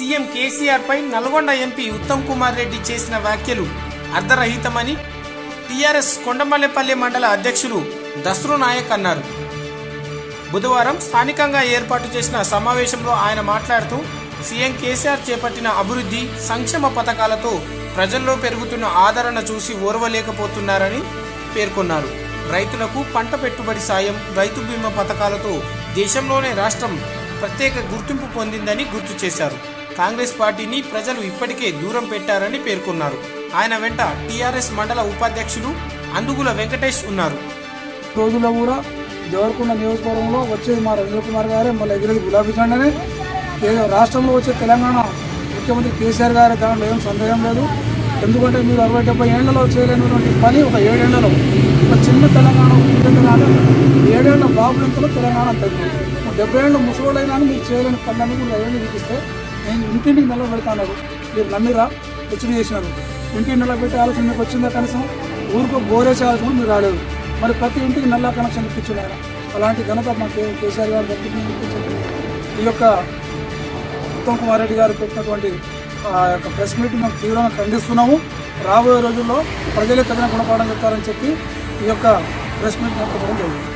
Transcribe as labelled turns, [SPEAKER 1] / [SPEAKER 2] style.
[SPEAKER 1] CM KCR పై Nalgonda MP Uttam Kumar Reddy చేసిన వ్యాఖ్యలు అర్ధరహితమని టీఆర్ఎస్ కొండమల్లెపల్లి మండల అధ్యక్షులు దస్రు నాయక్ అన్నారు బుధవారం స్థానికంగా ఏర్పాటు చేసిన సమావేశంలో ఆయన మాట్లాడుతూ సీఎం కేసీఆర్ చేపట్టిన అభివృద్ధి సంక్షేమ పథకాలతో ప్రజల్లో పెరుగుతున్న ఆదరణ చూసి ఓర్వలేకపోతున్నారని పేర్కొన్నారు రైతులకు పంట పెట్టుబడి సాయం రైతు బీమా పథకాలతో దేశంలోనే రాష్ట్రం ప్రత్యేక గుర్తింపు పొందిందని గుర్తు చేశారు కాంగ్రెస్ పార్టీని ప్రజలు ఇప్పటికే దూరం పెట్టారని పేర్కొన్నారు ఆయన వెంట టీఆర్ఎస్ మండల ఉపాధ్యక్షులు అందుగుల వెంకటేష్ ఉన్నారు
[SPEAKER 2] రోజుల్లో కూడా దేవరకొండ నియోజకవర్గంలో వచ్చేది మా రవీంద్ర కుమార్ గారే మళ్ళీ ఎగిరేది గులాబీ జెండానే ఏదో రాష్ట్రంలో వచ్చే తెలంగాణ ముఖ్యమంత్రి కేసీఆర్ గారి దాంట్లో ఏం సందేహం లేదు ఎందుకంటే మీరు అరవై డెబ్బై ఏళ్లలో చేయలేనటువంటి పని ఒక ఏడేళ్లలో ఒక చిన్న తెలంగాణ తెలంగాణ ఏడేళ్ల బాబులంతలో తెలంగాణ తగ్గింది డెబ్బై ఏళ్ళు ముసలోళ్ళైనా మీరు చేయలేని పనులన్నీ మీరు ఏళ్ళు చూపిస్తే నేను ఇంటింటికి నిలబెడతాను మీరు నమ్మిరా హెచ్చరి చేసినారు ఇంటికి నిలబెట్టే ఆలోచన మీకు వచ్చిందా కనీసం ఊరికో బోరేసే ఆలోచన కూడా మీరు రాలేదు మరి ప్రతి ఇంటికి నల్ల కనెక్షన్ ఇప్పించారు ఆయన అలాంటి ఘనత మా కే- కేసీఆర్ గారు దక్కింది ఇప్పించారు ఈ యొక్క ఉత్తమ్ కుమార్ రెడ్డి గారు పెట్టినటువంటి ఆ యొక్క ప్రెస్ మీట్ మేము తీవ్రంగా ఖండిస్తున్నాము రాబోయే రోజుల్లో ప్రజలే తగిన గుణపాఠం చెప్తారని చెప్పి ఈ యొక్క ప్రెస్ మీట్ పెట్టడం జరిగింది